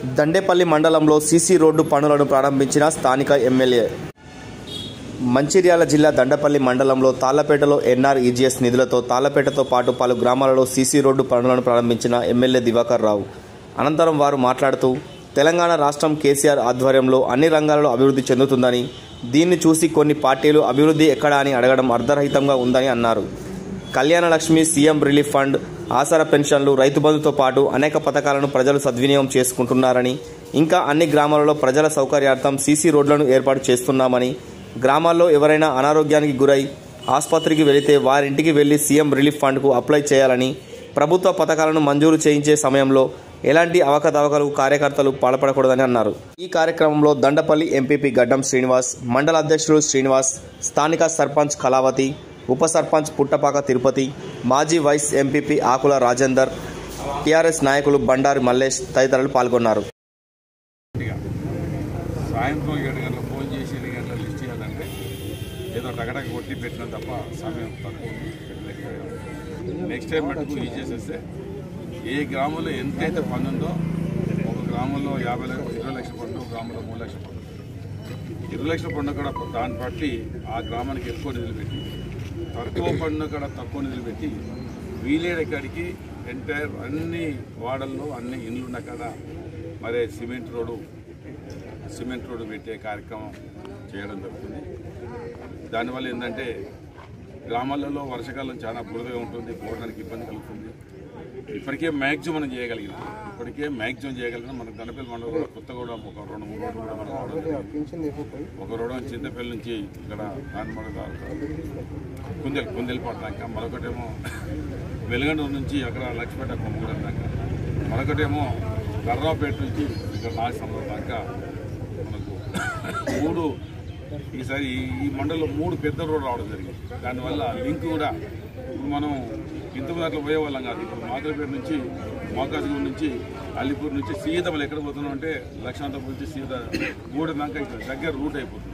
దండేపల్లి మండలంలో CC road పనులను ప్రారంభించిన స్థానిక ఎమ్మెల్యే మంచిర్యాల జిల్లా దండపల్లి మండలంలో తాళ్లపేటలో ఎన్ఆర్ ఈజీఎస్ నిధులతో తాళ్లపేటతో పాటు పలు గ్రామాలలో సీసీ రోడ్డు పనులను ప్రారంభించిన ఎమ్మెల్యే దివాకర్ రావు అనంతరం వారు మాట్లాడుతూ తెలంగాణ రాష్ట్రం కేసీఆర్ ఆధ్వర్యంలో అన్ని రంగాలలో అభివృద్ధి చెందుతుందని దీన్ని చూసి కొన్ని పార్టీలు అభివృద్ధి ఎక్కడా అని అడగడం అర్ధరహితంగా ఉందని అన్నారు Kalyana Lakshmi CM relief fund Aasara పెన్షన్లు రైతు బంధుతో పాటు అనేక పథకాలను ప్రజలు సద్వినియోగం చేసుకుంటున్నారని ఇంకా అన్ని గ్రామాలలో ప్రజల సౌకర్యార్థం సీసీ రోడ్లను ఏర్పాటు చేస్తున్నామని గ్రామాల్లో ఎవరైనా అనారోగ్యానికి గురై ఆసుపత్రికి వెళితే వారింటికి వెళ్లి సీఎం రిలీఫ్ ఫండ్కు అప్లై చేయాలని ప్రభుత్వ పథకాలను మంజూరు చేయించే సమయంలో ఎలాంటి అవకతవకలు కార్యకర్తలు పాల్పడకూడదని అన్నారు ఈ కార్యక్రమంలో దండపల్లి ఎంపీపీ గడ్డం శ్రీనివాస్ మండల అధ్యక్షుడు శ్రీనివాస్ స్థానిక సర్పంచ్ కళావతి ఉప సర్పంచ్ పుట్టపాక తిరుపతి మాజీ vice MPP Akula Rajender TRS నాయకులు బండారి మల్లేష్ తదితరులు పాల్గొన్నారు ఇక సాయంత్రం ఏడు గంటలకు ఫోన్ చేసి ఎన్ని గంటల లిస్ట్ చేయాలంటే ఏదో టగటక కొట్టి పెట్టిన తప్ప సమయం తక్కువ నెక్స్ట్ టైం మటుకు ఈ చేసేస్తే ఏ గ్రామంలో ఎంతైతే పని ఉందో ఒక గ్రామంలో యాభై లక్షలు ఇరవై లక్షల పండు ఒక గ్రామంలో మూడు లక్షల పండు ఇరవై లక్షల పండు కూడా దాన్ని బట్టి ఆ గ్రామానికి ఎక్కువ నిధులు పెట్టి తక్కువ పండు కూడా తక్కువ నిధులు పెట్టి వీలేడ కాడికి ఎంటైర్ అన్ని వాడల్లో అన్ని ఇండ్లు ఉన్న కాడ మరి సిమెంట్ రోడ్డు సిమెంట్ రోడ్డు పెట్టే కార్యక్రమం చేయడం జరుగుతుంది దానివల్ల ఏంటంటే గ్రామాలలో వర్షాకాలం చాలా బురదగా ఉంటుంది పోవడానికి ఇబ్బంది కలుగుతుంది ఇప్పటికే మ్యాక్సిమం మనం చేయగలిగినాం ఇప్పటికే మ్యాక్సిమం చేయగలిగినాం మనకు దనపల్లి మండలం కూడా కొత్తగూడ ఒక రెండు మూడు రోడ్లు కూడా మనం రావడం జరిగింది. ఒక రోడ్ చింతపల్లి నుంచి ఇక్కడ దానిమడ కుందెల్ కుందెలపాటు దాకా మరొకటేమో వెలుగండ నుంచి అక్కడ లక్ష్మీపేట కొమ్మగూడెం దాకా మరొకటేమో కర్రాపేట నుంచి ఇక్కడ నాగసంద్రం దాకా మనకు మూడు ఈసారి ఈ- ఈ మండలంలో మూడు పెద్ద రోడ్లు రావడం జరిగింది దానివల్ల లింక్ కూడా ఇప్పుడు మనం ఇంతకుముందు అట్లా పోయేవాళ్ళం కాదు ఇప్పుడు మాధవపేట నుంచి మోకాశగూడ నుంచి అల్లిపూర్ నుంచి సీత మళ్ళీ ఎక్కడ పోతున్నాం అంటే లక్షాంతపురం నుంచి సీత గూడెం దాకా ఇక్కడ దగ్గర రూట్ అయిపోతుంది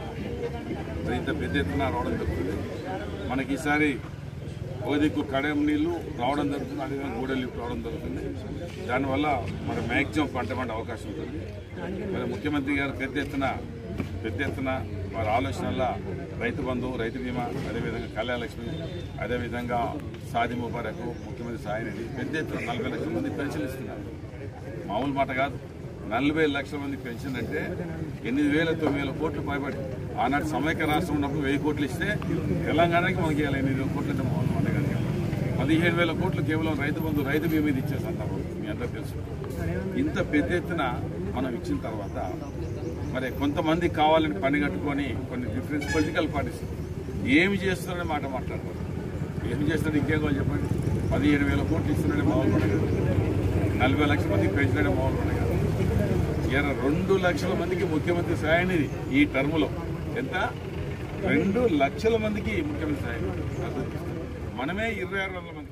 మరి ఇంత పెద్ద ఎత్తున రావడం జరుగుతుంది మనకి ఈసారి ఒక దిక్కు కడెం నీళ్లు రావడం జరుగుతుంది అదేవిధంగా గూడెం లిఫ్ట్ రావడం జరుగుతుంది దానివల్ల మరి మ్యాక్సిమం పంట పండే అవకాశం ఉంటుంది మరి ముఖ్యమంత్రి గారు పెద్ద ఎత్తున పెద్ద ఎత్తున వారి ఆలోచనల రైతు బంధు రైతు బీమా అదేవిధంగా కళ్యాణ లక్ష్మి అదేవిధంగా సాది ముబారకు ముఖ్యమంత్రి సాయనిధి పెద్ద ఎత్తున నలభై లక్షల మంది పెన్షన్ ఇస్తున్నారు మామూలు మాట కాదు నలభై లక్షల మంది పెన్షన్ అంటే ఎనిమిది వేల తొమ్మిది వేల కోట్లు పైబడి ఆనాటి సమైక్య రాష్ట్రం ఉన్నప్పుడు వెయ్యి కోట్లు ఇస్తే తెలంగాణకి మనకి ఇవ్వాలి ఎనిమిది వేల కోట్లు అంటే మామూలు మాట కాదు పదిహేను వేల కోట్లు కేవలం రైతు బంధు రైతు బీమా మీద ఇచ్చే సందర్భం మీ అందరూ తెలుసు ఇంత పెద్ద ఎత్తున మనం ఇచ్చిన తర్వాత మరి కొంతమంది కావాలని పని కట్టుకొని కొన్ని డిఫరెన్స్ పొలిటికల్ పార్టీస్ ఏమి చేస్తున్నారనే మాట మాట్లాడతారు ఏమి చేస్తున్నారు ఇంకేం కావాలి చెప్పండి పదిహేను వేల కోట్లు ఇస్తున్నాడే మామూలు మాట కాదు నలభై లక్షల మందికి పెంచినాడే మామూలు మాట కాదు ఇరవై రెండు లక్షల మందికి ముఖ్యమంత్రి సాయనిధి ఈ టర్ములో ఎంత రెండు లక్షల మందికి ముఖ్యమంత్రి సాయనిధి మనమే ఇరవై ఆరు వందల మంది